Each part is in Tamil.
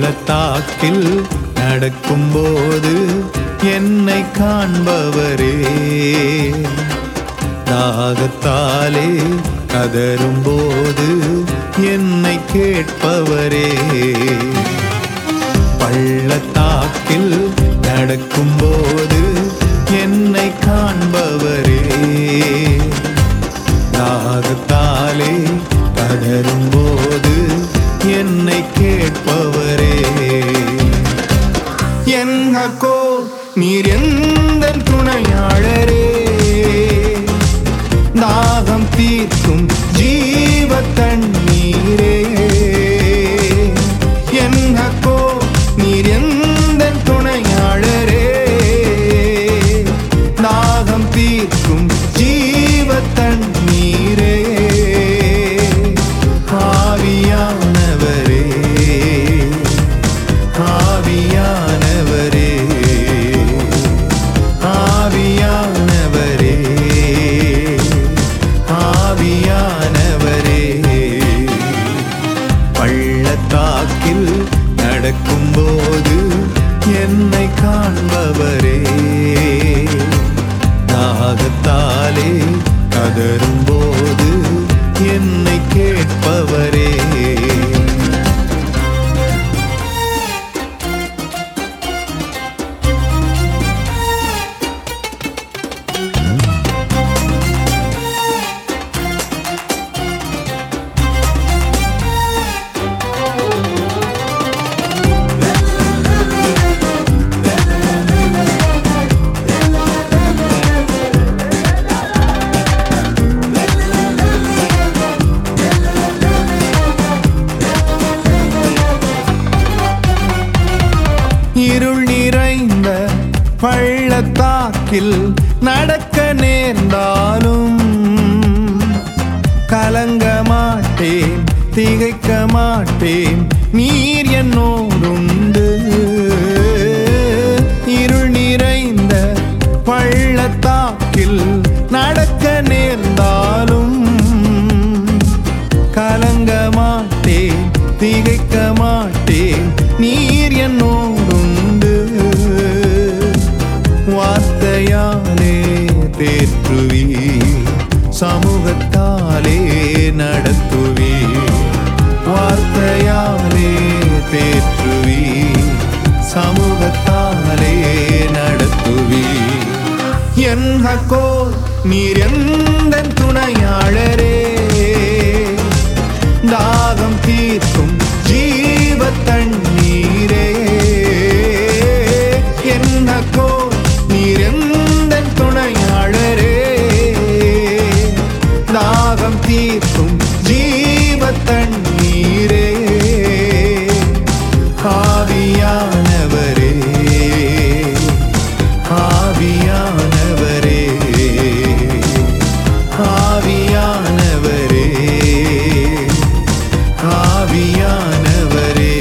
பள்ளத்தாக்கில் நடக்கும்போது என்னை காண்பவரே தாகத்தாலே கதரும்போது என்னை கேட்பவரே பள்ளத்தாக்கில் நடக்கும்போது என்னை காண்பவரே தாகத்தாலே கதரும்போது என்னை கேட்பவரே எங்கக்கோ நீர் எந்த துணையாளரே தாகம் தீர்க்கும் ஜீவ தண்ணீரே எங்கக்கோ நீர் எந்த துணையாளரே தாகம் தீர்க்கும் ஜீவ தண்ணீரே ஆவியானவரே ஆவியானவரே ஆவியானவரே ஆவியானவரே பள்ளத்தாக்கில் நடக்கும்போது என்னை காண்பவரே தாகத்தாலே கதரும்போது என்னை கேட்பவரே இருள் நிறைந்த பள்ளத்தாக்கில் நடக்க நேர்ந்தாலும் கலங்க மாட்டேன் திகைக்க மாட்டேன் நீர் என்னோடுண்டு இருள் நிறைந்த பள்ளத்தாக்கில் நடக்க நேர்ந்தாலும் கலங்க மாட்டேன் திகைக்க மாட்டேன் நீர் என்னோடுண்டு வார்த்தையாலே தேற்றுவி சமூகத்தாலே நடத்துவி வார்த்தையாலே தேற்றுவி சமூகத்தாலே நடத்துவி என் ஹக்கோ நீர் எந்த துணையாளரே தாகம் தீர்க்கும் ஜீவ தண்ணீரே என்னக்கோ நீர் எந்த துணையாளரே தாகம் தீர்க்கும் ஜீவ தண்ணீரே ஆவியானவரே ஆவியானவரே ஆவியானவரே ஆவியானவரே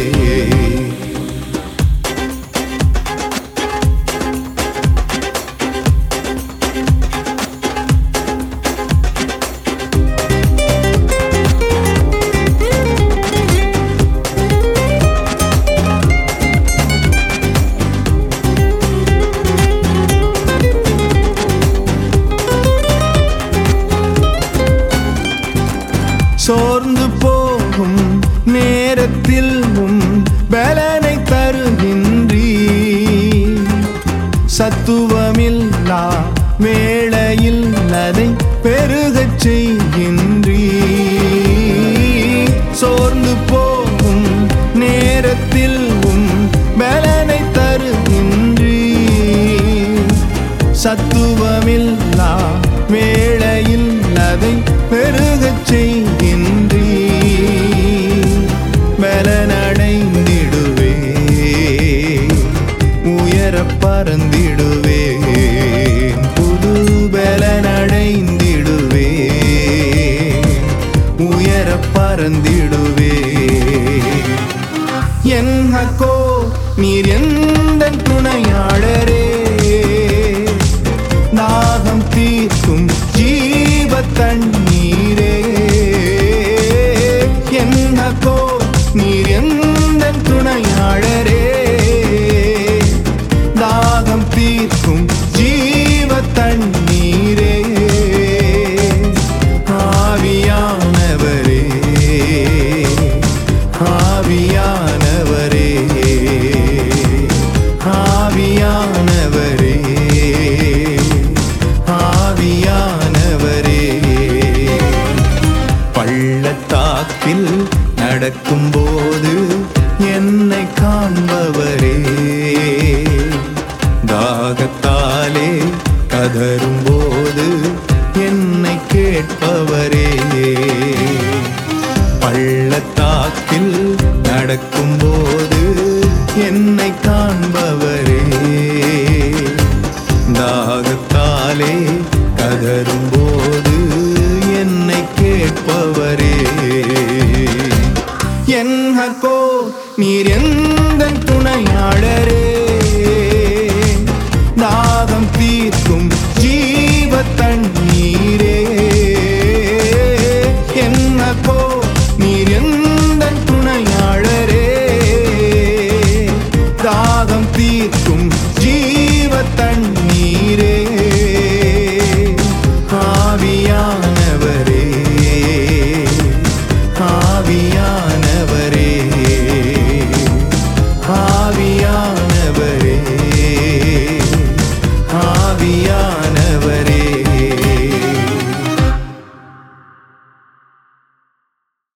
சோர்ந்து போகும் நேரத்தில் உம் பலனை தருகின்றீ சத்துவமில்லா வேளையில் அதை பெருகச் செய்கின்றீ சோர்ந்து போகும் நேரத்தில் உம் பலனை தருகின்றீ சத்துவமில்லா வேளையில் அதை பெருகச் செய்கின்றீ பலனடைந்திடுவே உயர பறந்திடுவே புது பலனடைந்திடுவே உயர பறந்திடுவே என் ஹக்கோ நீர் எந்த துணையாளரே தாகத்தாலே கதரும்போது என்னை கேட்பவரே பள்ளத்தாக்கில் நடக்கும்போது என்னை காண்பவரே தாகத்தாலே கதரும்போது என்னை கேட்பவரே என்னக்கோ நீர் எந்த துணையாளரே தாகம் தீர்க்கும் ஜீவ தண்ணீரே என்னக்கோ நீர் எந்த துணையாளரே தாகம் தீர்க்கும் ஜீவ தண்ணீரே ஆவியானவரே ஆவியானவரே ஆவியானவரே ஆவியானவரே